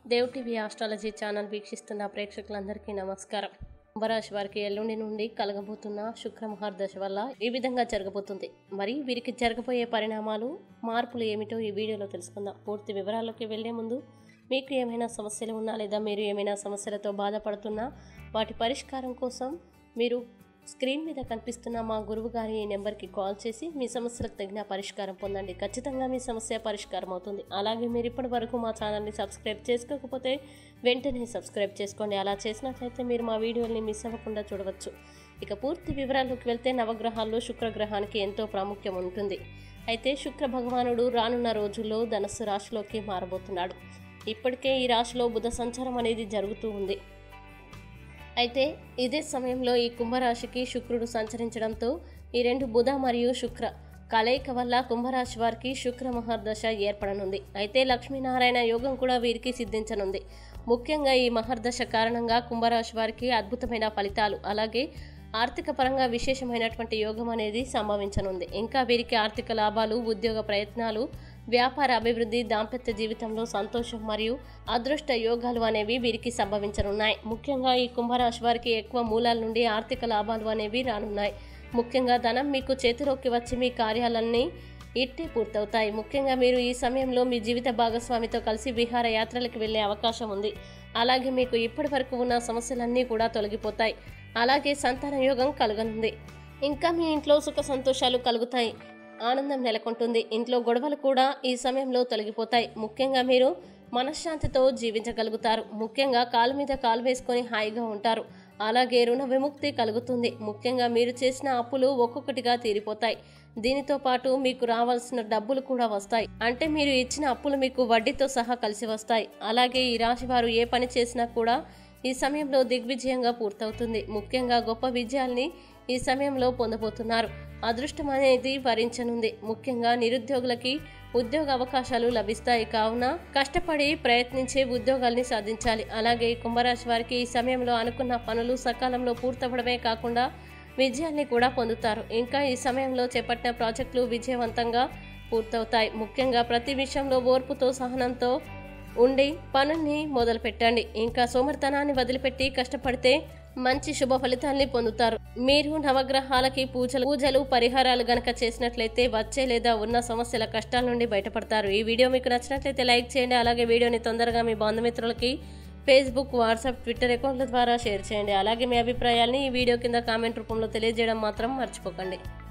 Dev TV astrology channel వీక్షిస్తున్న ప్రేక్షకులందరికీ నమస్కారం కుంభరాశి వారికి ఎల్లుండి నుండి కలగబోతున్న శుక్ర మహర్దశ వల్ల ఈ విధంగా జరగబోతుంది మరి వీరికి జరగబోయే పరిణామాలు మార్పులు ఏమిటో ఈ వీడియోలో తెలుసుకుందాం పూర్తి వివరాల్లోకి వెళ్లే ముందు మీకు ఏమైనా సమస్యలు ఉన్నా లేదా మీరు ఏమైనా సమస్యలతో బాధపడుతున్నా వాటి పరిష్కారం కోసం మీరు స్క్రీన్ మీద కనిపిస్తున్న మా గురువు గారి ఈ నెంబర్కి కాల్ చేసి మీ సమస్యలకు తగిన పరిష్కారం పొందండి ఖచ్చితంగా మీ సమస్య పరిష్కారం అవుతుంది అలాగే మీరు ఇప్పటి వరకు మా ఛానల్ని సబ్స్క్రైబ్ చేసుకోకపోతే వెంటనే సబ్స్క్రైబ్ చేసుకోండి అలా చేసినట్లయితే మీరు మా వీడియోల్ని మిస్ అవ్వకుండా చూడవచ్చు ఇక పూర్తి వివరాల్లోకి వెళ్తే నవగ్రహాల్లో శుక్రగ్రహానికి ఎంతో ప్రాముఖ్యం ఉంటుంది అయితే శుక్ర భగవానుడు రానున్న రోజుల్లో ధనస్సు రాశిలోకి మారబోతున్నాడు ఇప్పటికే ఈ రాశిలో బుధ సంచారం అనేది జరుగుతూ ఉంది అయితే ఇదే సమయంలో ఈ కుంభరాశికి శుక్రుడు సంచరించడంతో ఈ రెండు బుధ మరియు శుక్ర కలయిక వల్ల కుంభరాశి వారికి శుక్ర మహర్దశ ఏర్పడనుంది అయితే లక్ష్మీనారాయణ యోగం కూడా వీరికి సిద్ధించనుంది ముఖ్యంగా ఈ మహర్దశ కారణంగా కుంభరాశి వారికి అద్భుతమైన ఫలితాలు అలాగే ఆర్థిక పరంగా విశేషమైనటువంటి యోగం అనేది సంభవించనుంది ఇంకా వీరికి ఆర్థిక లాభాలు ఉద్యోగ ప్రయత్నాలు వ్యాపార అభివృద్ధి దాంపత్య జీవితంలో సంతోషం మరియు అదృష్ట యోగాలు అనేవి వీరికి సంభవించనున్నాయి ముఖ్యంగా ఈ కుంభరాశి వారికి ఎక్కువ మూలాల నుండి ఆర్థిక లాభాలు అనేవి రానున్నాయి ముఖ్యంగా ధనం మీకు చేతిలోకి వచ్చి మీ కార్యాలన్నీ ఇట్టే పూర్తవుతాయి ముఖ్యంగా మీరు ఈ సమయంలో మీ జీవిత భాగస్వామితో కలిసి విహార యాత్రలకు వెళ్ళే అవకాశం ఉంది అలాగే మీకు ఇప్పటి వరకు ఉన్న సమస్యలన్నీ కూడా తొలగిపోతాయి అలాగే సంతాన యోగం కలగనుంది ఇంకా మీ ఇంట్లో సుఖ సంతోషాలు కలుగుతాయి ఆనందం నెలకొంటుంది ఇంట్లో గొడవలు కూడా ఈ సమయంలో తొలగిపోతాయి ముఖ్యంగా మీరు మనశ్శాంతితో జీవించగలుగుతారు ముఖ్యంగా కాలు మీద కాలు వేసుకొని హాయిగా ఉంటారు అలాగే రుణ విముక్తి కలుగుతుంది ముఖ్యంగా మీరు చేసిన అప్పులు ఒక్కొక్కటిగా తీరిపోతాయి దీనితో పాటు మీకు రావాల్సిన డబ్బులు కూడా వస్తాయి అంటే మీరు ఇచ్చిన అప్పులు మీకు వడ్డీతో సహా కలిసి వస్తాయి అలాగే ఈ రాశి వారు ఏ పని చేసినా కూడా ఈ సమయంలో దిగ్విజయంగా పూర్తవుతుంది ముఖ్యంగా గొప్ప విజయాల్ని ఈ సమయంలో పొందబోతున్నారు అదృష్టం అనేది వరించనుంది ముఖ్యంగా నిరుద్యోగులకి ఉద్యోగ అవకాశాలు లభిస్తాయి కావున కష్టపడి ప్రయత్నించే ఉద్యోగాల్ని సాధించాలి అలాగే ఈ కుంభరాశి వారికి ఈ సమయంలో అనుకున్న పనులు సకాలంలో పూర్తవడమే కాకుండా విజయాన్ని కూడా పొందుతారు ఇంకా ఈ సమయంలో చేపట్టిన ప్రాజెక్టులు విజయవంతంగా పూర్తవుతాయి ముఖ్యంగా ప్రతి విషయంలో ఓర్పుతో సహనంతో ఉండి పనుల్ని మొదలు పెట్టండి ఇంకా సోమర్తనాన్ని వదిలిపెట్టి కష్టపడితే మంచి శుభ ఫలితాల్ని పొందుతారు మీరు నవగ్రహాలకి పూజలు పూజలు పరిహారాలు గనక చేసినట్లయితే వచ్చే లేదా ఉన్న సమస్యల కష్టాల నుండి బయటపడతారు ఈ వీడియో మీకు నచ్చినట్లయితే లైక్ చేయండి అలాగే వీడియోని తొందరగా మీ బంధుమిత్రులకి ఫేస్బుక్ వాట్సాప్ ట్విట్టర్ అకౌంట్ల ద్వారా షేర్ చేయండి అలాగే మీ అభిప్రాయాల్ని ఈ వీడియో కింద కామెంట్ రూపంలో తెలియజేయడం మాత్రం మర్చిపోకండి